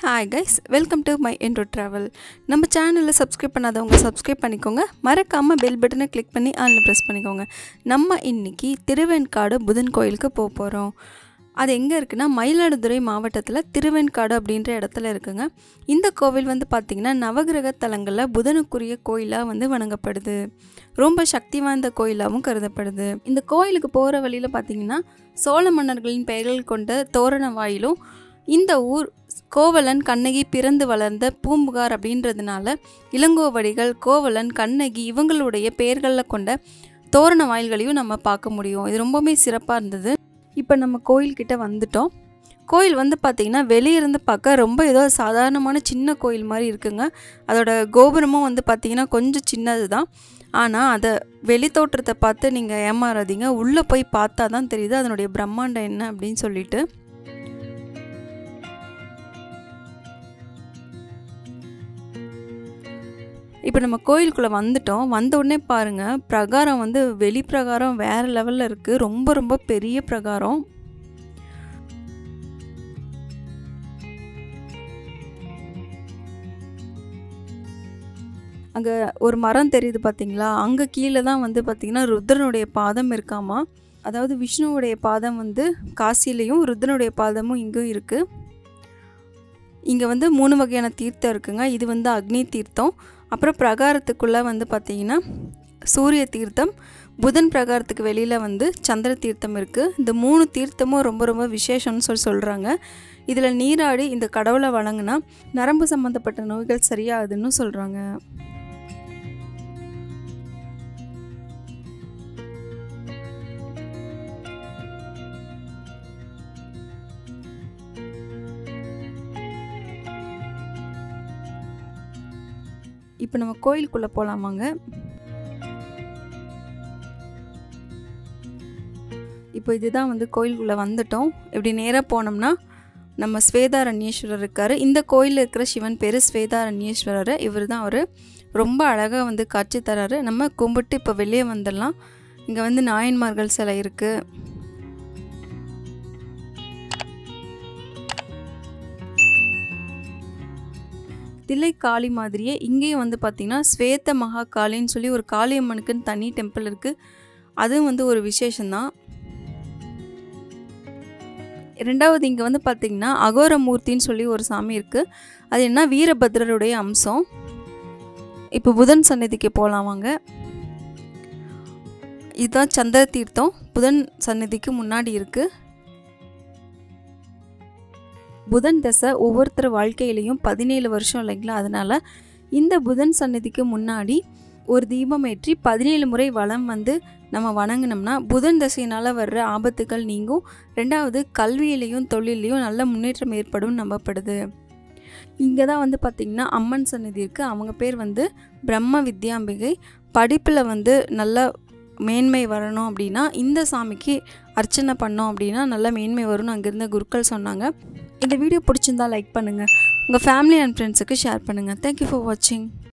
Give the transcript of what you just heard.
hi guys welcome to my என்டோ travel நம்ம சேனலில் சப்ஸ்கிரைப் பண்ணாதவங்க சப்ஸ்கிரைப் பண்ணிக்கோங்க மறக்காமல் பெல் பட்டனை கிளிக் பண்ணி ஆன்லைன் ப்ரெஸ் பண்ணிக்கோங்க நம்ம இன்னைக்கு திருவெண்காடு புதன் கோயிலுக்கு போக போகிறோம் அது எங்கே இருக்குன்னா மயிலாடுதுறை மாவட்டத்தில் திருவெண்காடு அப்படின்ற இடத்துல இருக்குங்க இந்த கோவில் வந்து பார்த்திங்கன்னா நவகிரக தலங்களில் புதனுக்குரிய கோயிலாக வந்து வணங்கப்படுது ரொம்ப சக்தி வாய்ந்த கோயிலாகவும் கருதப்படுது இந்த கோயிலுக்கு போகிற வழியில் பார்த்திங்கன்னா சோழ மன்னர்களின் பெயர்கள் கொண்ட தோரண வாயிலும் இந்த ஊர் கோவலன் கண்ணகி பிறந்து வளர்ந்த பூம்புகார் அப்படின்றதுனால இளங்கோவடிகள் கோவலன் கண்ணகி இவங்களுடைய பெயர்களில் கொண்ட தோரண வாயில்களையும் நம்ம பார்க்க முடியும் இது ரொம்பவுமே சிறப்பாக இருந்தது இப்போ நம்ம கோயில்கிட்ட வந்துட்டோம் கோயில் வந்து பார்த்திங்கன்னா வெளியிருந்து பார்க்க ரொம்ப ஏதோ சாதாரணமான சின்ன கோயில் மாதிரி இருக்குங்க அதோட கோபுரமும் வந்து பார்த்திங்கன்னா கொஞ்சம் சின்னது தான் ஆனால் அதை வெளி தோற்றத்தை பார்த்து நீங்கள் ஏமாறாதீங்க உள்ளே போய் பார்த்தா தான் தெரியுது அதனுடைய பிரம்மாண்டம் என்ன அப்படின்னு சொல்லிட்டு இப்போ நம்ம கோயிலுக்குள்ளே வந்துட்டோம் வந்த உடனே பாருங்கள் பிரகாரம் வந்து வெளி பிரகாரம் வேறு லெவலில் இருக்குது ரொம்ப ரொம்ப பெரிய பிரகாரம் அங்கே ஒரு மரம் தெரியுது பார்த்தீங்களா அங்கே கீழே தான் வந்து பார்த்திங்கன்னா ருத்ரனுடைய பாதம் இருக்காமா அதாவது விஷ்ணுவுடைய பாதம் வந்து காசிலையும் ருத்ரனுடைய பாதமும் இங்கேயும் இருக்குது இங்கே வந்து மூணு வகையான தீர்த்தம் இருக்குங்க இது வந்து அக்னி தீர்த்தம் அப்புறம் பிரகாரத்துக்குள்ளே வந்து பார்த்திங்கன்னா சூரிய தீர்த்தம் புதன் பிரகாரத்துக்கு வெளியில் வந்து சந்திர தீர்த்தம் இருக்குது இந்த மூணு தீர்த்தமும் ரொம்ப ரொம்ப விசேஷம்னு சொல்லி சொல்கிறாங்க இதில் நீராடி இந்த கடவுளை வணங்கினா நரம்பு சம்மந்தப்பட்ட நோய்கள் சரியாகுதுன்னு சொல்கிறாங்க இப்போ நம்ம கோயிலுக்குள்ளே போகலாமாங்க இப்போ இதுதான் வந்து கோயிலுக்குள்ளே வந்துட்டோம் இப்படி நேராக போனோம்னா நம்ம ஸ்வேதாரண்யேஸ்வரர் இருக்கார் இந்த கோயிலில் இருக்கிற சிவன் பேர் ஸ்வேதாரண்யேஸ்வரர் இவர் தான் அவர் ரொம்ப அழகாக வந்து காட்சி தராரு நம்ம கும்பிட்டு இப்போ வெளியே வந்துடலாம் இங்கே வந்து நாயன்மார்கள் சிலை இருக்குது தில்லை காளி மாதிரியே இங்கேயும் வந்து பார்த்திங்கன்னா ஸ்வேத மகா காளின்னு சொல்லி ஒரு காளியம்மனுக்குன்னு தனி டெம்பிள் இருக்குது அதுவும் வந்து ஒரு விசேஷந்தான் ரெண்டாவது இங்கே வந்து பார்த்திங்கன்னா அகோரமூர்த்தின்னு சொல்லி ஒரு சாமி இருக்குது அது என்ன வீரபத்ரருடைய அம்சம் இப்போ புதன் சன்னதிக்கு போகலாம் வாங்க இதுதான் சந்திர தீர்த்தம் புதன் சன்னதிக்கு முன்னாடி இருக்குது புதன் தசை ஒவ்வொருத்தர் வாழ்க்கையிலையும் பதினேழு வருஷம் இல்லைங்களா அதனால் இந்த புதன் சன்னதிக்கு முன்னாடி ஒரு தீபம் ஏற்றி பதினேழு முறை வளம் வந்து நம்ம வணங்கினோம்னா புதன் தசையினால் வர்ற ஆபத்துகள் நீங்கும் ரெண்டாவது கல்வியிலையும் தொழிலையும் நல்ல முன்னேற்றம் ஏற்படும் நம்பப்படுது இங்கே தான் வந்து பார்த்திங்கன்னா அம்மன் சன்னதி இருக்குது அவங்க பேர் வந்து பிரம்ம வித்யாம்பிகை படிப்பில் வந்து நல்ல மேன்மை வரணும் அப்படின்னா இந்த சாமிக்கு அர்ச்சனை பண்ணோம் அப்படின்னா நல்ல மேன்மை வரும்னு அங்கேருந்த குருக்கள் சொன்னாங்க இந்த வீடியோ பிடிச்சிருந்தா லைக் பண்ணுங்கள் உங்கள் ஃபேமிலி அண்ட் ஃப்ரெண்ட்ஸுக்கு ஷேர் பண்ணுங்கள் தேங்க்யூ ஃபார் வாட்சிங்